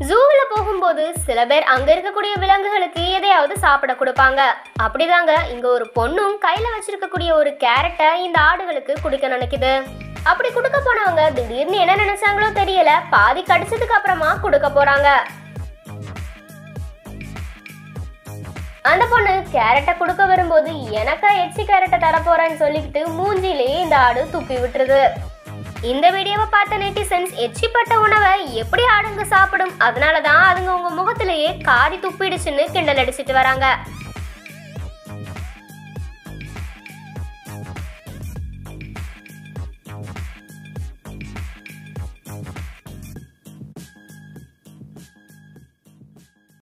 ஜூவில் போகும்போது சில பேர் அங்க இருக்கக்கூடிய விலங்குகளுக்கு எதையாவது சாப்பிட கொடுப்பாங்க அப்படிதாங்க இங்க ஒரு பொண்ணும் கையில வச்சிருக்கக்கூடிய ஒரு கேரட்டை இந்த ஆடுகளுக்கு குடிக்க நினைக்குது அப்படி கொடுக்க போனவங்க திடீர்னு என்ன நினைச்சாங்களோ தெரியல பாதி கடிச்சதுக்கு அப்புறமா கொடுக்க போறாங்க அந்த பொண்ணு கேரட்டை கொடுக்க வரும்போது எனக்கா எச்சி கேரட்டை தர போறேன்னு சொல்லிக்கிட்டு மூஞ்சிலேயே இந்த ஆடு துப்பி விட்டுருது இந்த வீடியோவை பார்த்த நெட்டிசன்ஸ் எச்சிப்பட்ட உணவை எப்படி ஆடுங்க சாப்பிடும் அதனால தான் அதுங்க உங்க முகத்திலேயே காரி துப்பிடுச்சுன்னு கிண்டல் அடிச்சிட்டு வராங்க